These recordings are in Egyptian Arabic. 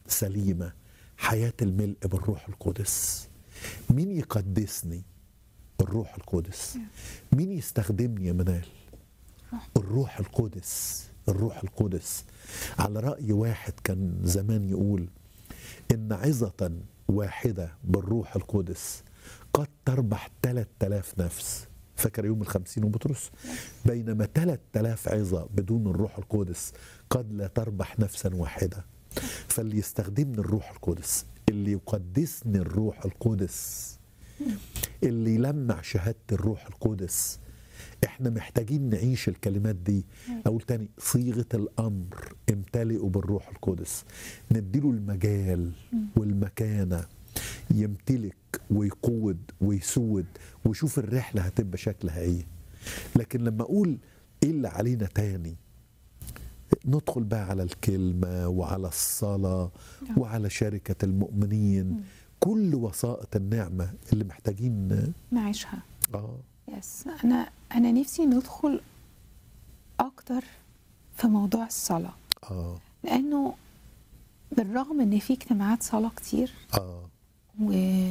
سليمة حياة الملء بالروح القدس مين يقدسني الروح القدس مين يستخدمني يا منال الروح القدس الروح القدس على رأي واحد كان زمان يقول إن عظة واحدة بالروح القدس قد تربح 3000 نفس فاكر يوم الخمسين وبطرس بينما 3000 عظة بدون الروح القدس قد لا تربح نفسا واحدة فاللي يستخدمني الروح القدس اللي يقدسني الروح القدس اللي يلمع شهادة الروح القدس احنا محتاجين نعيش الكلمات دي اقول تاني صيغه الامر امتلئوا بالروح القدس نديله المجال والمكانه يمتلك ويقود ويسود ويشوف الرحله هتبقى شكلها ايه لكن لما اقول ايه اللي علينا تاني ندخل بقى على الكلمه وعلى الصلاه وعلى شركه المؤمنين كل وسائط النعمه اللي محتاجين نعيشها اه يس انا انا نفسي ندخل اكتر في موضوع الصلاه اه لانه بالرغم ان في اجتماعات صلاه كتير اه و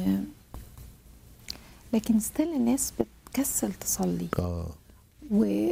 لكن ستيل الناس بتكسل تصلي اه و...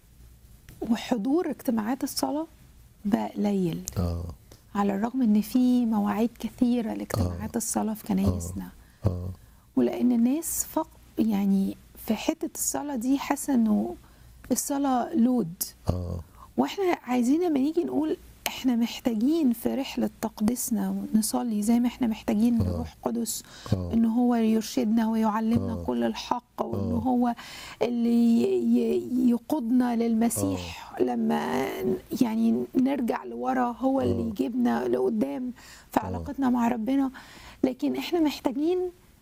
وحضور اجتماعات الصلاه بقى قليل اه على الرغم ان في مواعيد كثيره لاجتماعات الصلاه في كنايسنا اه ولان الناس فق يعني في حته الصلاه دي حاسه انه الصلاه لود اه واحنا عايزين لما نيجي نقول احنا محتاجين في رحله تقديسنا نصلي زي ما احنا محتاجين آه. الروح القدس آه. ان هو يرشدنا ويعلمنا آه. كل الحق وان آه. هو اللي ي- ي- يقودنا للمسيح لما يعني نرجع لورا هو اللي آه. يجيبنا لقدام في علاقتنا مع ربنا لكن احنا محتاجين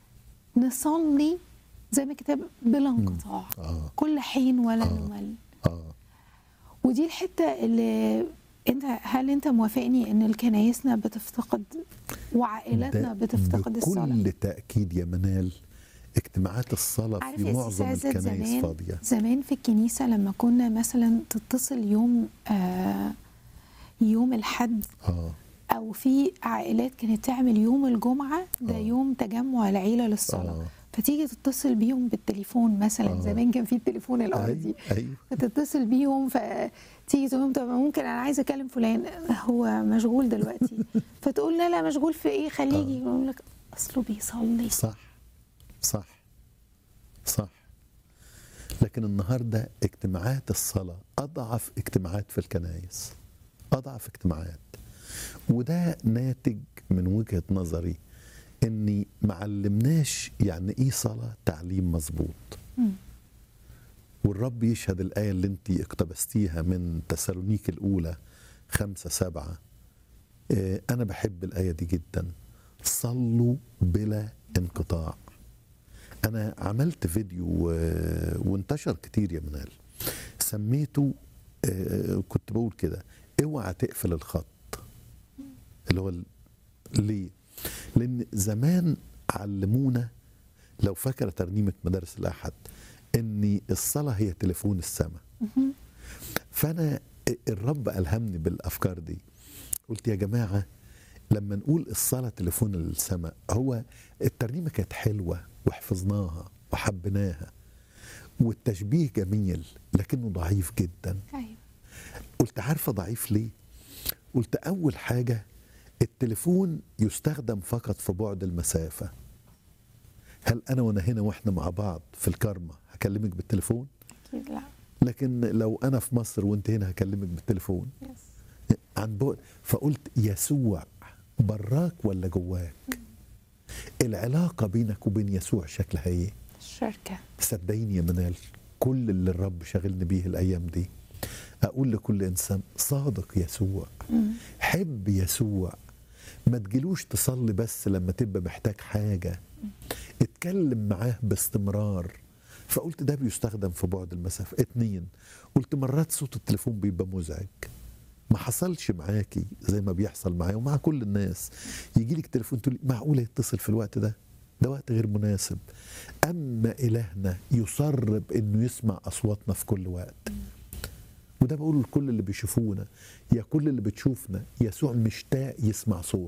نصلي زي ما الكتاب بلا انقطاع آه. كل حين ولا آه. نمل اه ودي الحته اللي انت هل انت موافقني ان الكنايسنا بتفتقد وعائلاتنا ده بتفتقد الصلاه بكل تأكيد يا منال اجتماعات الصلاة عارف في يا معظم سيدي عزت الكنائس زمان فاضية زمان في الكنيسه لما كنا مثلا تتصل يوم آه يوم الحد اه او في عائلات كانت تعمل يوم الجمعه ده آه. يوم تجمع العيله للصلاه آه. فتيجي تتصل بيهم بالتليفون مثلا آه. زمان كان في التليفون الارضي ايوه ايوه فتتصل بيهم فتيجي تقول لهم طب ممكن انا عايزه اكلم فلان هو مشغول دلوقتي فتقول لا لا مشغول في ايه خليه يجي يقول لك اصله بيصلي صح صح صح لكن النهارده اجتماعات الصلاة أضعف اجتماعات في الكنائس أضعف اجتماعات وده ناتج من وجهة نظري إني معلمناش يعني إيه صلاة تعليم مظبوط مم. والرب يشهد الآية اللي أنت اقتبستيها من تسالونيك الأولى خمسة سبعة آه، أنا بحب الآية دي جدا صلوا بلا انقطاع أنا عملت فيديو آه، وانتشر كتير يا منال سميته آه، كنت بقول كده اوعى تقفل الخط اللي هو ال- ليه؟ لأن زمان علمونا لو فاكرة ترنيمة مدارس الأحد إن الصلاة هي تليفون السماء مهم. فأنا الرب ألهمني بالأفكار دي قلت يا جماعة لما نقول الصلاة تليفون السماء هو الترنيمة كانت حلوة وحفظناها وحبيناها والتشبيه جميل لكنه ضعيف جدا ايوه قلت عارفة ضعيف ليه؟ قلت أول حاجة التليفون يستخدم فقط في بعد المسافة هل أنا وأنا هنا وإحنا مع بعض في الكرمة هكلمك بالتليفون؟ اكيد لا لكن لو أنا في مصر وأنت هنا هكلمك بالتليفون يس عن بعد فقلت يسوع براك ولا جواك؟ العلاقة بينك وبين يسوع شكلها إيه؟ الشركه صدقيني يا منال كل اللي الرب شاغلني بيه الايام دي اقول لكل انسان صادق يسوع مم. حب يسوع ما تجيلوش تصلي بس لما تبقى محتاج حاجه اتكلم معاه باستمرار فقلت ده بيستخدم في بعد المسافه اتنين قلت مرات صوت التليفون بيبقى مزعج ما حصلش معاكي زي ما بيحصل معايا ومع كل الناس يجي لك تليفون تقول معقوله يتصل في الوقت ده ده وقت غير مناسب اما الهنا يصر بانه يسمع اصواتنا في كل وقت وده بقوله لكل اللي بيشوفونا يا كل اللي بتشوفنا يسوع مشتاق يسمع صوت